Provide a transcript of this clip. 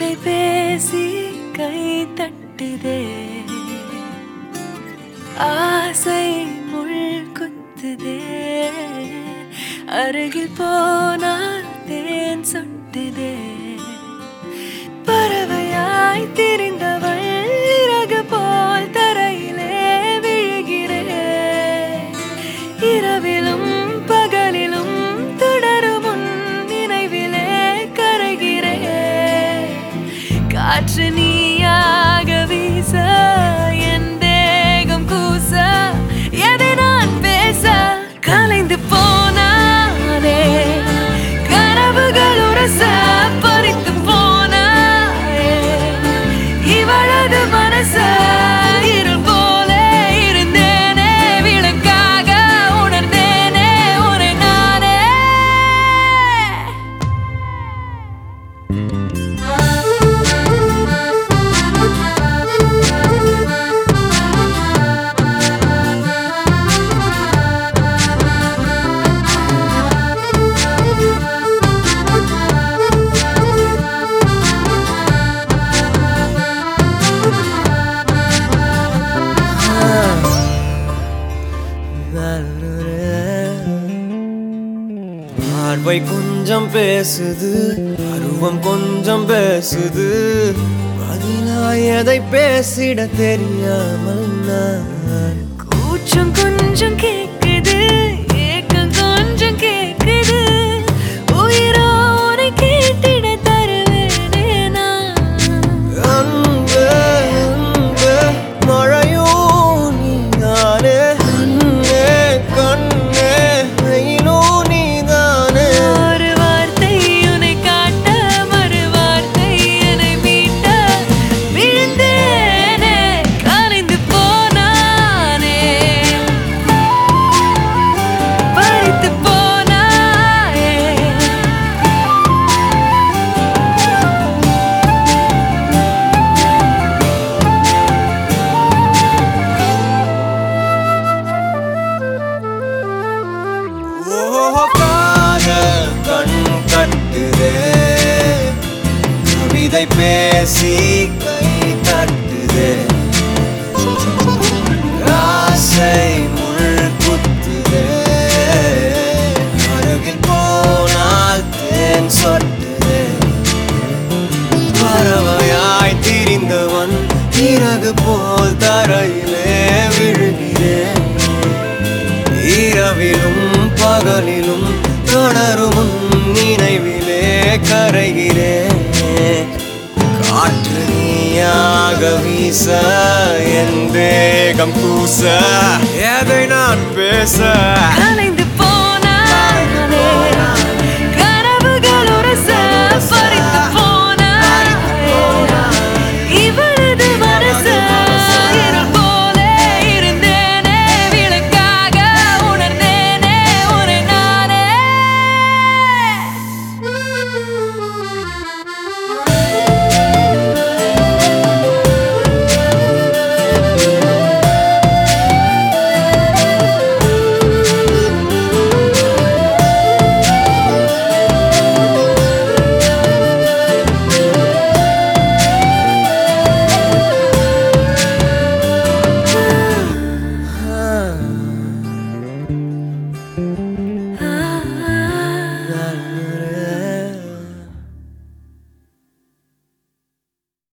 தொலைபேசி கை தட்டுதே ஆசை முள் குத்துதே அருகில் போனால் தேன் சொட்டுதே பறவையாய் திரிந்தவள் இறகு போல் தரையிலே விழுகிறேன் இரவிலும் பகலிலும் தொடரும் உன் நினைவிலே கரைகிறேன் காற்று நீயாக வீச என் தேகம் கூச எதை நான் பேச கலைந்து போனானே கனவுகள் உரச பறித்து போனாயே இவளது மனச இருள் போல இருந்தேனே விளக்காக உணர்ந்தேனே உரை நானே பார்வை கொஞ்சம் பேசுது அருவம் கொஞ்சம் பேசுது பதிலாய் எதை பேசிட தெரியாமல் நான் கூச்சம் கொஞ்சம் கேக்குது ஏக்கம் கொஞ்சம் கேக்குது உயிரோரை கேட்டிட தருவேனே நான் அன்பு அன்பு மழையும் நீதானே கண்ணே கண்ணே வெயிலும் நீதானே ஒரு வார்த்தை உன்னை காட்ட மறு வார்த்தை என்னை மீட்ட விழுந்தேனே கலைந்து போனானே பறித்து போனாயே ஓ காதல் கண் கட்டுதே கவிதை பேசி கை தட்டுதே ஆசை முள் குத்துதே அருகில் போனால் தேன் சொட்டுதே பறவையாய் திரிந்தவன் இறகு போல் தரையிலே விழுகிறேன் இரவிலும் பகலிலும் தொடரும் உன் நினைவிலே கரைகிறேன் காற்று நீயாக வீச என் தேகம் கூச எதை நான் பேச கலைந்து